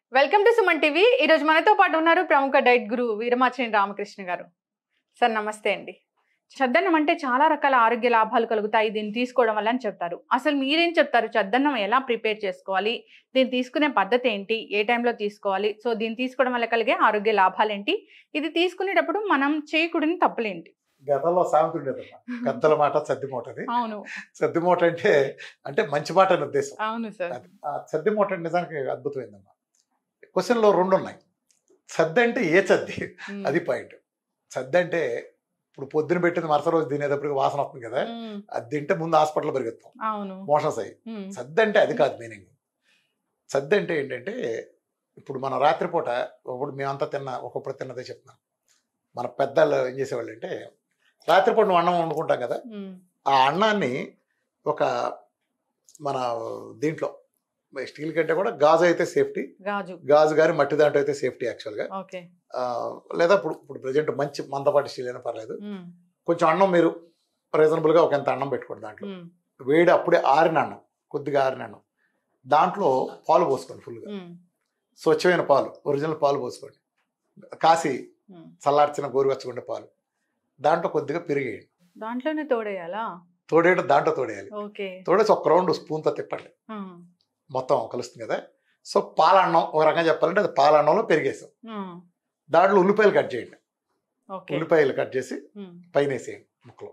Welcome to Suman TV ఈ రోజు మనతో పాటు ఉన్నారు ప్రముఖ డైట్ గురు వీరమాచిని రామకృష్ణ గారు సార్ నమస్తే అండి చద్దన్నం అంటే చాలా రకాల ఆరోగ్య లాభాలు కలుగుతాయి దీన్ని తీసుకోవడం వల్ల అని చెప్తారు అసలు మీరేం చెప్తారు చద్దన్నం ఎలా ప్రిపేర్ చేసుకోవాలి దీన్ని తీసుకునే పద్ధతి ఏంటి ఏ టైంలో తీసుకోవాలి సో దీన్ని తీసుకోవడం వల్ల కలిగే ఆరోగ్య లాభాలు ఏంటి ఇది తీసుకునేటప్పుడు మనం చేయకూడని తప్పులేంటి గతంలో సామెత ఉండేదమ్మా పెద్దల మాట సద్ది మూట అని అవును సద్ది మూట అంటే అంటే మంచి మాట అని ఉద్దేశం అవును సార్ అది. ఆ సద్ది మూట అంటే నిజానికి అద్భుతమైందమ్మా క్వశ్చన్లో రెండు ఉన్నాయి సద్ది అంటే ఏ సద్ది ఉమ్. అది పాయింట్ సద్ది అంటే ఇప్పుడు పొద్దున పెట్టింది మరుసటి రోజు తినేటప్పటికి వాసన వస్తుంది కదా ఉమ్. అది తింటే ముందు హాస్పిటల్ పరిగెత్తాం అవును మోషన్స్ అయ్యి ఉమ్. సద్ది అంటే అది కాదు మీనింగ్ సద్ది అంటే ఏంటంటే ఇప్పుడు మన రాత్రిపూట ఒకప్పుడు మేమంతా తిన్న ఒక్కొక్కడు తిన్నదే చెప్తున్నాం మన పెద్దలు ఏం చేసేవాళ్ళు అంటే రాత్రిపూట నువ్వు అన్నం వండుకుంటాం కదా ఉమ్. ఆ అన్నాన్ని ఒక మన దీంట్లో స్టీల్ కంటే కూడా గాజు అయితే సేఫ్టీ గాజు గాజు కానీ మట్టి దాంట్లో అయితే సేఫ్టీ యాక్చువల్గా ఓకే లేదా ఇప్పుడు ఇప్పుడు ప్రజెంట్ మంచి మందపాటి స్టీల్ అయినా పర్లేదు ఉమ్. కొంచెం అన్నం మీరు రీజనబుల్గా ఒక ఎంత అన్నం పెట్టుకోండి దాంట్లో ఉమ్. వేడి అప్పుడే ఆరిన అన్నం కొద్దిగా ఆరిన అన్నం దాంట్లో పాలు పోసుకోండి ఫుల్గా ఉమ్. స్వచ్ఛమైన పాలు ఒరిజినల్ పాలు పోసుకోండి కాసి ఉమ్. చల్లార్చిన గోరువెచ్చగుండే పాలు దాంట్లో కొద్దిగా పెరిగేయండి దాంట్లోనే తోడేయాలా తోడేయడం దాంట్లో తోడేయాలి ఓకే తోడేసి ఒక రౌండ్ స్పూన్తో తిప్పండి ఉమ్. మొత్తం కలుస్తుంది కదా సో పాలన్నం ఒక రకంగా చెప్పాలంటే అది పాలన్నంలో పెరిగేసాం ఉమ్. దాంట్లో ఉల్లిపాయలు కట్ చేయండి ఓకే ఉల్లిపాయలు కట్ చేసి ఉమ్. పైన వేసేయండి ముక్కలు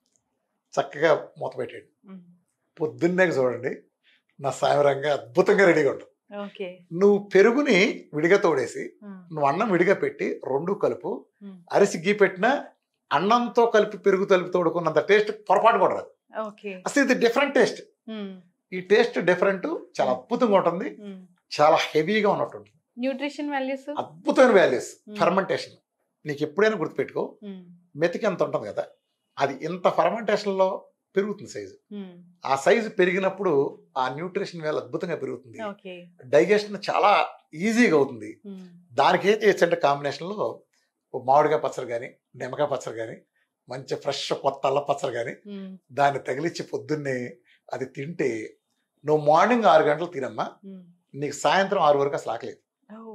చక్కగా మూత పెట్టేయండి ఉమ్. పొద్దున్నే చూడండి నా సాయంత్రంగా అద్భుతంగా రెడీగా ఉంటుంది ఓకే నువ్వు పెరుగుని విడిగా తోడేసి ఉమ్. నువ్వు అన్నం విడిగా పెట్టి రెండు కలుపు ఉమ్. అరిసి గీ పెట్టినా అన్నంతో కలిపి పెరుగు తలుపు తోడుకున్నంత టేస్ట్ పొరపాటు కూడా రాదు ఓకే అసలు ఇది డిఫరెంట్ టేస్ట్ ఉమ్. ఈ టేస్ట్ డిఫరెంట్ చాలా అద్భుతంగా ఉంటుంది ఉమ్. చాలా హెవీగా ఉన్నట్టు ఉంటుంది న్యూట్రిషన్ వాల్యూస్ అద్భుతమైన వాల్యూస్ Hmm. ఫర్మెంటేషన్ నీకు ఎప్పుడైనా గుర్తుపెట్టుకో ఉమ్. మెతికి ఎంత ఉంటుంది కదా అది ఇంత ఫర్మెంటేషన్లో పెరుగుతుంది సైజు ఉమ్. ఆ సైజు పెరిగినప్పుడు ఆ న్యూట్రిషన్ వాల్యూ అద్భుతంగా పెరుగుతుంది ఓకే డైజెషన్ చాలా ఈజీగా అవుతుంది ఉమ్. దానికి ఏం చేయొచ్చు అంటే కాంబినేషన్లో ఓ మామిడికాయ పచ్చడి కానీ నిమ్మకాయ పచ్చడి కానీ మంచి ఫ్రెష్ కొత్త అల్ల పచ్చడి కానీ ఉమ్. దాన్ని తగిలిచ్చి పొద్దున్నే అది తింటే నువ్వు మార్నింగ్ ఆరు గంటలు తినమ్మా ఉమ్. నీకు సాయంత్రం ఆరు వరకు అసలు ఆకలేదు ఓ.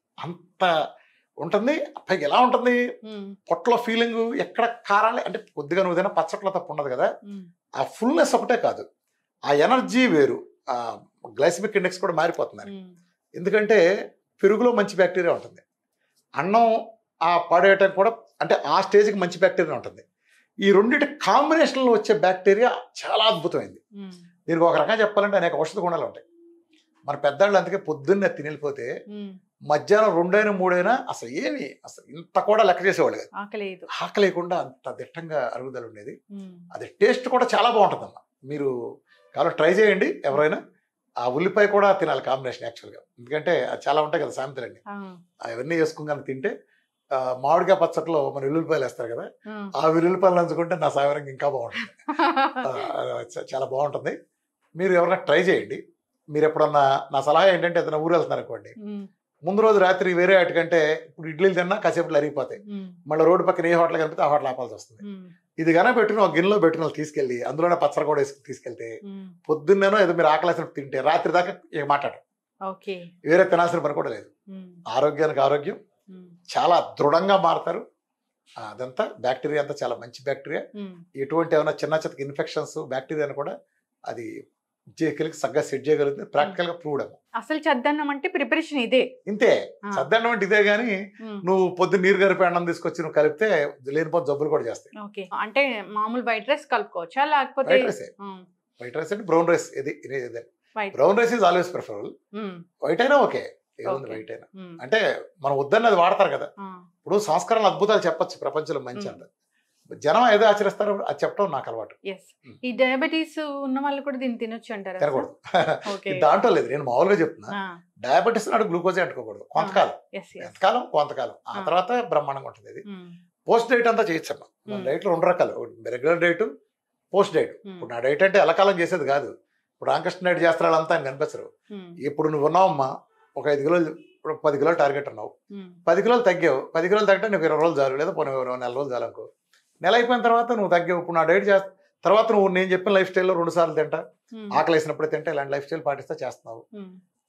అంత ఉంటుంది పైకి ఎలా ఉంటుంది ఉమ్. పొట్టలో ఫీలింగ్ ఎక్కడ కారాలి అంటే కొద్దిగా నువ్వు తిన పచ్చట్లో తప్పు ఉండదు కదా ఉమ్. ఆ ఫుల్నెస్ ఒకటే కాదు ఆ ఎనర్జీ వేరు ఆ గ్లైసిమిక్ ఇండెక్స్ కూడా మారిపోతుంది ఉమ్. ఎందుకంటే పెరుగులో మంచి బ్యాక్టీరియా ఉంటుంది అన్నం ఆ పడేయటం కూడా అంటే ఆ స్టేజ్కి మంచి బ్యాక్టీరియా ఉంటుంది ఈ రెండింటి కాంబినేషన్లో వచ్చే బ్యాక్టీరియా చాలా అద్భుతమైంది ఉమ్. దీనికి ఒక రకంగా చెప్పాలంటే అనేక ఔషధ గుణాలు ఉంటాయి మన పెద్దవాళ్ళు అందుకే పొద్దున్నే తినెళ్ళిపోతే ఉమ్. మధ్యాహ్నం రెండైనా మూడైనా అసలు ఏమి అసలు ఇంత కూడా లెక్క చేసేవాళ్ళు కాదు ఆకలేదు ఆకలి లేకుండా అంత దిట్టంగా అరుగుదల ఉండేది ఉమ్. అది టేస్ట్ కూడా చాలా బాగుంటుందమ్మా మీరు కాబట్టి ట్రై చేయండి ఎవరైనా ఆ ఉల్లిపాయ కూడా తినాలి కాంబినేషన్ యాక్చువల్గా ఎందుకంటే అది చాలా ఉంటాయి కదా సామెతలన్నీ ఆ. అవన్నీ వేసుకుని కనుక తింటే ఆ, మామిడికాయ పచ్చట్లో మన వెల్లుల్లిపాయలు వేస్తారు కదా ఉమ్. ఆ వెల్లుల్లిపాయలు నంచుకుంటే నా సాయంత్రం ఇంకా బాగుంటుంది ఆ, అది చ- చాలా బాగుంటుంది మీరు ఎవరైనా ట్రై చేయండి మీరు ఎప్పుడన్నా నా సలహా ఏంటంటే ఏదైనా ఊరు వెళ్తున్నారు అనుకోండి ఉమ్. ముందు రోజు రాత్రి వేరే వాటికంటే ఇప్పుడు ఇడ్లీలు తిన్నా కాసేపట్లో అరిగిపోతాయి ఉమ్. మళ్ళీ రోడ్డు పక్కన ఏ హోటల్ కనిపితే ఆ హోటల్ ఆపాల్సి వస్తుంది ఉమ్. ఇది కనుక పెట్టుకుని ఒక గిన్నెలో పెట్టుకుని వాళ్ళు తీసుకెళ్ళి అందులోనే పచ్చడి కూడా వేసుకుని తీసుకెళ్తే ఉమ్. పొద్దున్నేనో ఏదో మీరు ఆకలేసిన తింటే రాత్రి దాకా ఇక మాట్లాడరు ఓకే వేరే తినాల్సిన పని కూడా లేదు ఉమ్. ఆరోగ్యానికి ఆరోగ్యం ఉమ్. చాలా దృఢంగా మారతారు ఆ, అదంతా బ్యాక్టీరియా అంతా చాలా మంచి బ్యాక్టీరియా ఉమ్. ఎటువంటి ఏమైనా చిన్న చిన్న ఇన్ఫెక్షన్స్ బ్యాక్టీరియాను కూడా అది చేయగలిగి సగ్గా సెట్ చేయగలుగుతుంది ప్రాక్టికల్ గా ప్రూవ్డ్ అమ్మ అసలు చద్దన్నం అంటే ప్రిపరేషన్ ఇదే ఇంతే ఆ. సద్దన్నం అంటే ఇదే కానీ ఉమ్. నువ్వు పొద్దున్న నీరు గరిపి అన్నం తీసుకొచ్చి నువ్వు కలిపితే లేనిపోతే జబ్బులు కూడా చేస్తాయి ఓకే అంటే మామూలు వైట్ రైస్ కలుపుకోవచ్చా లేకపోతే white rice um. White rice అంటే బ్రౌన్ రైస్ ఇది ఇది ఇదే white brown rice is always preferable um. White అయినా ఓకే ఏముంది Okay. వైట్ అయినా ఉమ్. అంటే మనం వద్దన్నది అది వాడతారు కదా ఆ. ఇప్పుడు సంస్కరణ అద్భుతాలు చెప్పొచ్చు ప్రపంచంలో మంచి Mm. అంత జనం ఏదో ఆచరిస్తారో అది చెప్పడం నాకు అలవాటు ఎస్ ఉమ్. ఈ డయాబెటీస్ ఉన్న వాళ్ళు కూడా దీన్ని తినొచ్చు అంటారా తినకూడదు ఓకే ఇది దాంట్లో లేదు నేను మామూలుగా చెప్తున్నా డయాబెటీస్ నాడు గ్లూకోజే అంటుకోకూడదు కొంతకాలం ఎస్ ఎస్ ఎంతకాలం కొంతకాలం ఆ ఆ. తర్వాత బ్రహ్మాండంగా ఉంటుంది ఇది పోస్ట్ డైట్ అంతా చేయొచ్చమ్మా మన Mm. డైట్లో రెండు రకాలు రెగ్యులర్ డైట్ పోస్ట్ డైట్ ఇప్పుడు నా డైట్ అంటే ఎలకాలం చేసేది కాదు ఇప్పుడు రామకృష్ణ డైట్ చేస్తారు వాళ్ళంతా ఆయన కనిపించరు ఇప్పుడు నువ్వు ఉన్నావమ్మా ఒక ఐదు కిలోలు ఇప్పుడు పది కిలోలు టార్గెట్ ఉన్నావు పది కిలోలు తగ్గావు పది కిలోలు తగ్గితే నీకు ఇరవై రోజులు చాలు లేదా పోనీ ఇరవై నెల రోజులు చాలు అనుకో నెల అయిపోయిన తర్వాత నువ్వు తగ్గావు ఇప్పుడు నా డైట్ చేస్తా తర్వాత నువ్వు నేను చెప్పిన లైఫ్ స్టైల్లో రెండు సార్లు తింటా ఆకలి వేసినప్పుడు తింటా ఇలాంటి లైఫ్ స్టైల్ పాటిస్తా చేస్తున్నావు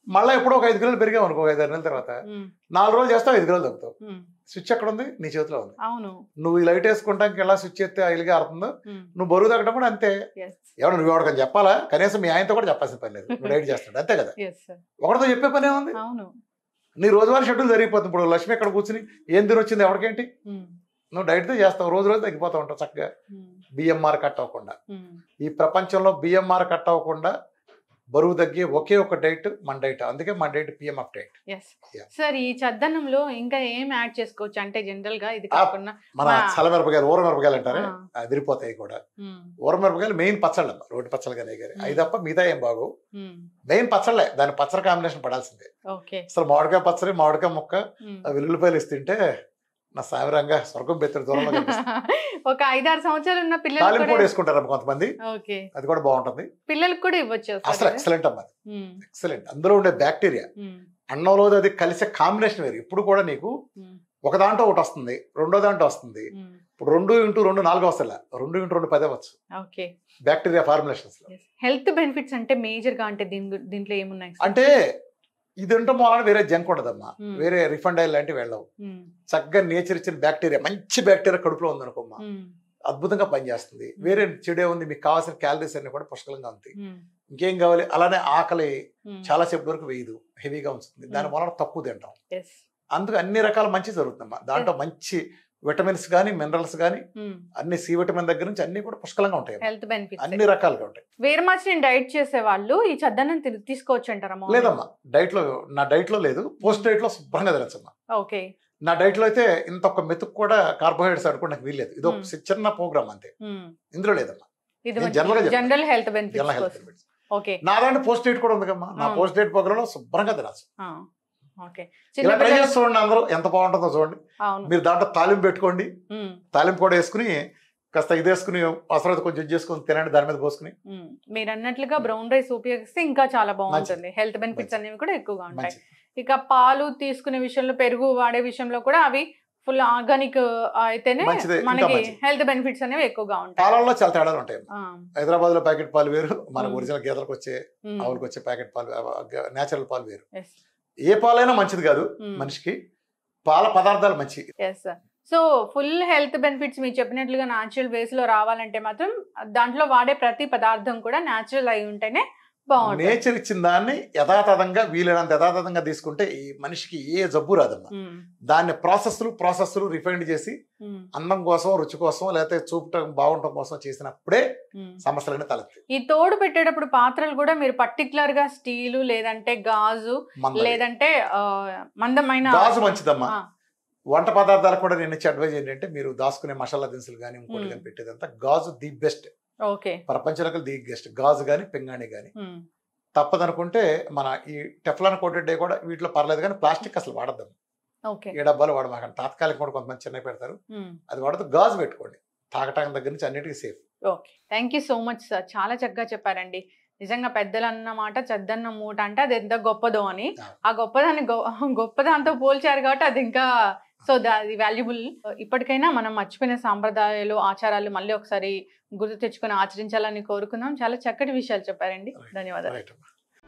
మళ్ళీ ఎప్పుడో ఒక ఐదు కిలోలు పెరిగావు అనుకో ఒక ఐదు ఆరు నెలల తర్వాత ఉమ్, నాలుగు రోజులు చేస్తావు ఐదు కిలోలు తగ్గుతావు ఉమ్, స్విచ్ ఎక్కడ ఉంది నీ చేతిలో ఉంది అవును నువ్వు ఈ లైట్ వేసుకుంటానికి ఎలా స్విచ్ ఎత్తే ఐలుగా ఆడుతుందో ఉమ్, నువ్వు బరువు తగ్గడం కూడా అంతే yes, ఎవడు నువ్వు ఎవరికని చెప్పాలా కనీసం మీ ఆయనతో కూడా చెప్పాల్సిన పని లేదు నువ్వు డైట్ చేస్తాడు అంతే కదా yes, sir. ఒకరితో చెప్పే పనే ఉంది అవును నీ రోజువారీ షెడ్యూల్ జరిగిపోతుంది ఇప్పుడు లక్ష్మి ఎక్కడ కూర్చుని ఏం తిని వచ్చింది ఎవరికేంటి ఉమ్, నువ్వు డైట్తో చేస్తావు రోజు రోజు తగ్గిపోతూ ఉంటావు చక్కగా ఉమ్, బిఎంఆర్ కట్ అవ్వకుండా ఉమ్. ఈ ప్రపంచంలో బిఎంఆర్ కట్ అవ్వకుండా బరువు తగ్గి ఒకే ఒక డైట్ మన డైట్ అందుకే మన diet PMF diet yes Yeah. Sir ఈ చద్దన్నంలో ఇంకా ఏం యాడ్ చేసుకోవచ్చు అంటే జనరల్ గా ఇది ఆ, కాకుండా మన మా- చల్లమిరపకాయలు ఊర మిరపకాయలు అంటారే ఆ, అదిరిపోతాయి కూడా ఉమ్, ఊర మిరపకాయలు మెయిన్ పచ్చళ్ళు అమ్మ రోడ్డు పచ్చళ్ళు కానీ కానీ అవి తప్ప మిగతా ఏం బాగు ఉమ్, మెయిన్ పచ్చళ్ళే దాని పచ్చడి కాంబినేషన్ పడాల్సిందే ఓకే అసలు మామిడికాయ పచ్చడి మామిడికాయ ముక్క ఉమ్. ఆ వెల్లుల్లిపాయలు ఇస్తుంటే నా సామిరంగా స్వర్గం బెత్తడి దూరంలో కనిపిస్తుంది ఒక ఐదారు సంవత్సరాలు ఉన్న పిల్లలు తాలింపు కూడా కూడా వేసుకుంటారు కొంతమంది ఓకే అది కూడా బాగుంటుంది పిల్లలకు కూడా ఇవ్వచ్చు అసలు ఎక్సలెంట్ అమ్మా ఎక్సలెంట్ అందులో ఉండే బ్యాక్టీరియా అన్నంలో అది కలిసే కాంబినేషన్ వేరు ఇప్పుడు కూడా నీకు ఒక దాంట్లో ఒకటి వస్తుంది రెండో దాంట్లో వస్తుంది ఇప్పుడు రెండు ఇంటూ రెండు నాలుగు వస్తలే రెండు ఇంటూ రెండు పదే వచ్చు ఓకే బ్యాక్టీరియా ఫార్ములేషన్స్ లో హెల్త్ బెనిఫిట్స్ అంటే మేజర్ గా అంటే దీని గు- దీంట్లో ఏమున్నాయి sir? అంటే ఇది ఉండటం వలన వేరే జంక్ ఉండదమ్మా Hmm. వేరే రిఫండ్ ఆయిల్ లాంటివి వెళ్ళవు ఉమ్, చక్కగా నేచర్ ఇచ్చిన బ్యాక్టీరియా మంచి బ్యాక్టీరియా కడుపులో ఉందనుకోమ్మా ఉమ్, అద్భుతంగా పనిచేస్తుంది వేరే చెడే ఉంది మీకు కావాల్సిన క్యాలరీస్ అన్ని కూడా పుష్కలంగా ఉంటాయి ఉమ్, ఇంకేం కావాలి అలానే ఆకలి ఉమ్. చాలా సేపు వరకు వేయదు హెవీగా ఉంచుతుంది దాని వలన తక్కువ తింటాం Yes. అందుకు అన్ని రకాల మంచి జరుగుతుందమ్మా దాంట్లో మంచి విటమిన్స్ కానీ మినరల్స్ కానీ ఉమ్, అన్ని సి విటమిన్ దగ్గర నుంచి అన్ని కూడా పుష్కలంగా ఉంటాయి హెల్త్ బెనిఫిట్స్ అన్ని రకాలుగా ఉంటాయి వేరమాచిని డైట్ చేసే వాళ్ళు ఈ చద్దన్నం తిని- తీసుకోవచ్చు అంటారా morning? లేదమ్మా డైట్ లో నా డైట్ లో లేదు పోస్ట్ డైట్ లో శుభ్రంగా తినచ్చమ్మా ఓకే నా డైట్ లో అయితే ఇంత ఒక మెతుకు కూడా కార్బోహైడ్రేట్స్ అనుకోవడానికి వీల్లేదు ఇది ఒక Hmm. చిన్న ప్రోగ్రామ్ అంతే ఉమ్, ఇందులో లేదమ్మా ఇది నేను general గా చెప్తాను. General health general benefits health కోసం బెనిఫిట్స్ ఓకే నా దాంట్లో పోస్ట్ డైట్ కూడా ఉంది కమ్మా నా Hmm. పోస్ట్ డైట్ ప్రోగ్రామ్ లో శుభ్రంగా తినచ్చు ఆ, ఓకే ఇలా ట్రై చిన్నపిల్లలు చేసి చూడండి అందరూ ఎంత బాగుంటుందో చూడండి అవును మీరు దాంట్లో తాలింపు పెట్టుకోండి ఉమ్, తాలింపు కూడా వేసుకుని కాస్త ఇది వేసుకుని అవసరమైతే కొంచెం ఇది చేసుకుని తినండి దాని మీద పోసుకుని ఉమ్. మీరు అన్నట్లుగా బ్రౌన్ రైస్ ఉపయోగిస్తే ఇంకా చాలా బాగుంటుంది హెల్త్ బెనిఫిట్స్ అనేవి కూడా ఎక్కువగా ఉంటాయి మంచి ఇక పాలు తీసుకునే విషయంలో పెరుగు వాడే విషయంలో కూడా అవి ఫుల్ ఆర్గానిక్ అయితేనే మంచిదే, ఇంకా మనకి మంచిది. హెల్త్ బెనిఫిట్స్ అనేవి ఎక్కువగా ఉంటాయి పాలల్లో చాలా తేడాలు ఉంటాయి ఆ, హైదరాబాద్ లో ప్యాకెట్ పాలు వేరు మన Hmm. ఒరిజినల్ గేదెలకు వచ్చే ఉమ్, ఆవులకు వచ్చే ప్యాకెట్ పాలు నేచురల్ పాలు వేరు yes, ఏ పాలైనా మంచిది కాదు ఉమ్, మనిషికి పాల పదార్థాలు మంచి yes, sir. So full health benefits మీరు చెప్పినట్లుగా న్యాచురల్ వేస్ లో రావాలంటే మాత్రం దాంట్లో వాడే ప్రతి పదార్థం కూడా న్యాచురల్ అయి ఉంటేనే బాగుంటుంది నేచర్ ఇచ్చిన దాన్ని యథాతథంగా వీలైనంత యథాతథంగా తీసుకుంటే ఈ మనిషికి ఏ జబ్బు రాదమ్మా ఉమ్, దాన్ని ప్రాసెస్లు ప్రాసెస్లు రిఫైండ్ చేసి ఉమ్, అందం కోసం రుచి కోసం లేకపోతే చూపటం బాగుండటం కోసం చేసినప్పుడే ఉమ్. సమస్యలన్నీ తలెత్తాయి ఈ తోడు పెట్టేటప్పుడు పాత్రలు కూడా మీరు పర్టికులర్ గా స్టీలు లేదంటే గాజు మందవి. లేదంటే ఆ, మందమైన గాజు మంచిదమ్మా ఆ, వంట పదార్థాలకు కూడా నేను ఇచ్చే అడ్వైజ్ ఏంటంటే మీరు దాచుకునే మసాలా దినుసులు కానీ ఇంకోటి మ్మ్. కానీ పెట్టేదంతా గాజు ది బెస్ట్ ఓకే ప్రపంచంలో ది బెస్ట్ గాజు కానీ పింగాణి కానీ ఉమ్, తప్పదనుకుంటే మన ఈ టెఫ్లాన్ కోటెడ్ డే కూడా వీటిలో పర్లేదు కానీ ప్లాస్టిక్ అసలు వాడద్దాం ఓకే ఏ డబ్బాలు వాడమాకండి తాత్కాలిక కూడా కొంతమంది చిన్న పెడతారు ఉమ్, అది వాడదు గాజు పెట్టుకోండి తాగటానికి దగ్గర నుంచి అన్నిటికీ safe okay thank you so much sir చాలా చక్కగా చెప్పారండి నిజంగా పెద్దలు అన్నమాట చెద్దన్న మూట అంటే అది ఎంత గొప్పదో అని ఆ. ఆ గొప్పదాన్ని గొ- గొప్పదాంతో పోల్చారు కాబట్టి అది ఇంకా సో అది వాల్యుబుల్ ఇప్పటికైనా మనం మర్చిపోయిన సాంప్రదాయాలు ఆచారాలు మళ్ళీ ఒకసారి గుర్తు తెచ్చుకొని ఆచరించాలని కోరుకుందాం చాలా చక్కటి విషయాలు చెప్పారండి ధన్యవాదాలు రైట్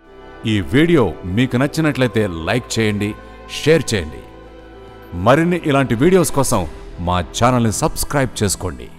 ఈ వీడియో మీకు నచ్చినట్లయితే లైక్ చేయండి షేర్ చేయండి మరిన్ని ఇలాంటి వీడియోస్ కోసం మా ఛానల్ని సబ్స్క్రైబ్ చేసుకోండి